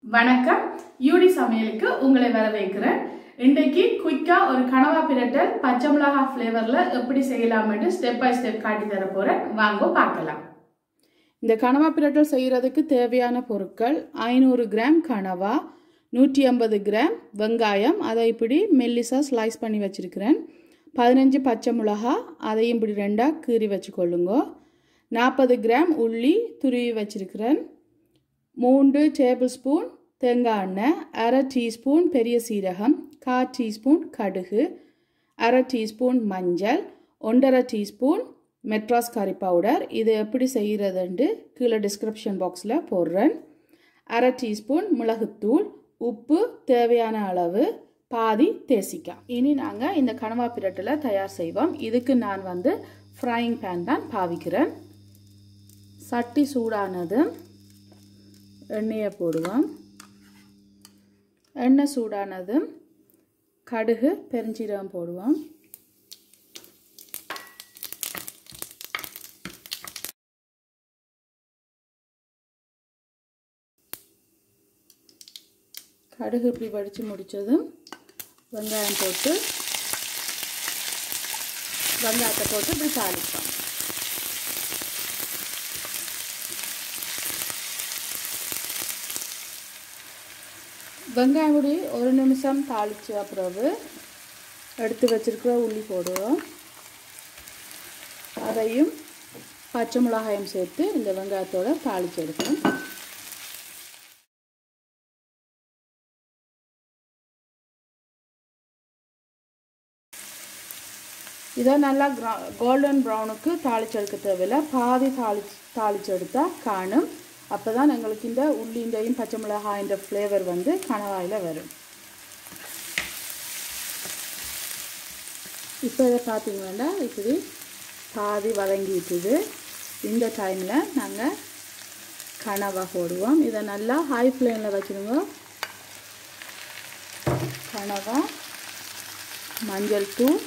வணக்கம் யூடி சமையலுக்கு உங்களை வரவேற்கிறேன் இன்றைக்கு குயிக்கா ஒரு கனவா பிரட்டல் பச்சை மிளகா ஃப்ளேவர்ல எப்படி செய்யலாம்னு ஸ்டெப் பை ஸ்டெப் காட்டி தர போறேன் வாங்க பார்க்கலாம் இந்த கனவா பிரட்டல் செய்யறதுக்கு தேவையான பொருட்கள் ஐநூறு கிராம் கனவா நூற்றி ஐம்பது கிராம் வெங்காயம் அதை இப்படி மெல்லிசா ஸ்லைஸ் பண்ணி வச்சிருக்கிறேன் பதினஞ்சு பச்சை மிளகா அதையும் இப்படி ரெண்டாக கீறி வச்சுக்கொள்ளுங்க நாற்பது கிராம் உள்ளி துருவி வச்சிருக்கிறேன் மூன்று டேபிள் ஸ்பூன் தேங்காய் எண்ணெய் அரை டீஸ்பூன் பெரிய சீரகம் கா டீஸ்பூன் கடுகு அரை டீஸ்பூன் மஞ்சள் ஒன்றரை டீஸ்பூன் மெட்ராஸ் கறி பவுடர் இது எப்படி செய்கிறதுன்ட்டு கீழே டிஸ்கிரிப்ஷன் பாக்ஸில் போடுறேன் அரை டீஸ்பூன் மிளகுத்தூள் உப்பு தேவையான அளவு பாதி தேசிக்காய் இனி நாங்கள் இந்த கனவா பிரட்டில் தயார் செய்வோம் இதுக்கு நான் வந்து ஃப்ரையிங் பேன் தான் பாவிக்கிறேன் சட்டி சூடானது எண்ணெயை போடுவோம் எண்ணெய் சூடானதும் கடுகு பெருஞ்சீரகம் போடுவோம் கடுகு இப்படி வடித்து முடித்ததும் வெங்காயம் போட்டு வெங்காயத்தை போட்டு இப்படி தாளிப்போம் வெங்காயம் பொடி ஒரு நிமிஷம் தாளித்து பிறகு எடுத்து வச்சிருக்கிற உள்ளி போடுவோம் அதையும் பச்சை மிளகாயும் சேர்த்து இந்த வெங்காயத்தோட தாளித்து எடுக்கணும் இதை நல்லா கோல்டன் ப்ரௌனுக்கு தாளிச்சு எடுக்க தேவையில்லை பாதி தாளிச்சு தாளிச்சு எடுத்தால் காணும் அப்போ தான் எங்களுக்கு இந்த உள்ளிண்டையும் பச்சை மிளகாயின் ஃப்ளேவர் வந்து கணவாயில் வரும் இப்போ இதை பார்த்தீங்கன்னா இப்படி பாதி வதங்கிட்டுது இந்த டைமில் நாங்கள் கனவா போடுவோம் இதை நல்லா ஹை ஃப்ளேமில் வச்சுருங்க கனவா மஞ்சள் தூள்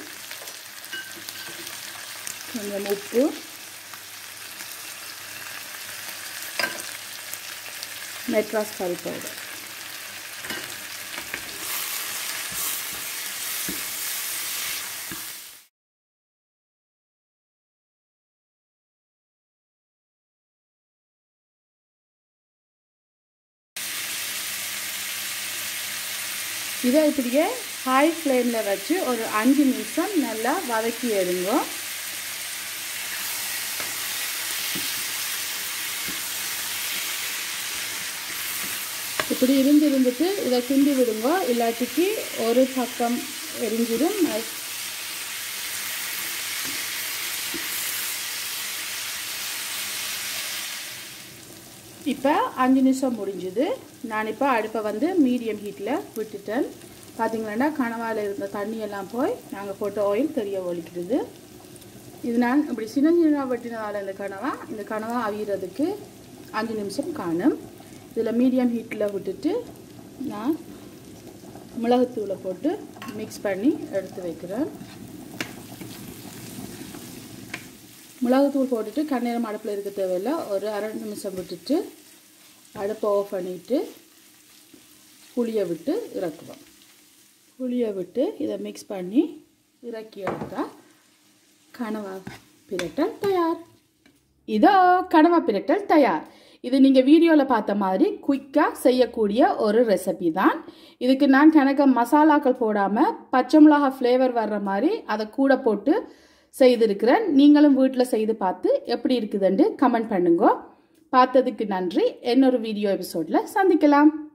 கொஞ்சம் உப்பு மெட்ராஸ் கறி பவுடர் இதை இப்படியே ஹை ஃப்ளேமில் வச்சு ஒரு அஞ்சு நிமிஷம் நல்லா வதக்கி எடுங்க இப்படி இருந்து இருந்துட்டு இதை கிண்டி விடுங்க இல்லாட்டிக்கு ஒரு பக்கம் எரிஞ்சிடும் இப்போ அஞ்சு நிமிஷம் முடிஞ்சுது நான் இப்போ அடுப்பை வந்து மீடியம் ஹீட்டில் விட்டுட்டேன் பார்த்தீங்கன்னா கனவாயில் இருந்த தண்ணியெல்லாம் போய் நாங்கள் போட்ட ஆயில் தெரிய ஒழிக்கிறது இது நான் இப்படி சின்ன சின்ன வெட்டினதால் இந்த கனவா இந்த கனவா அவியறதுக்கு அஞ்சு நிமிஷம் காணும் இதில் மீடியம் ஹீட்டில் விட்டுட்டு நான் மிளகுத்தூளை போட்டு மிக்ஸ் பண்ணி எடுத்து வைக்கிறேன் மிளகுத்தூள் போட்டுட்டு கண்ணீரம் அடுப்பில் இருக்க தேவையில்லை ஒரு அரை நிமிஷம் விட்டுட்டு அடுப்பை ஆஃப் பண்ணிவிட்டு புளியை விட்டு இறக்குவோம் புளியை விட்டு இதை மிக்ஸ் பண்ணி இறக்கி எடுத்தால் கனவா பிரட்டல் தயார் இதோ கனவா பிரட்டல் தயார் இது நீங்கள் வீடியோவில் பார்த்த மாதிரி குயிக்காக செய்யக்கூடிய ஒரு ரெசிபி தான் இதுக்கு நான் கணக்க மசாலாக்கள் போடாமல் பச்சை மிளகா ஃப்ளேவர் வர்ற மாதிரி அதை கூட போட்டு செய்திருக்கிறேன் நீங்களும் வீட்டில் செய்து பார்த்து எப்படி இருக்குதுன்னு கமெண்ட் பண்ணுங்க பார்த்ததுக்கு நன்றி இன்னொரு வீடியோ எபிசோடில் சந்திக்கலாம்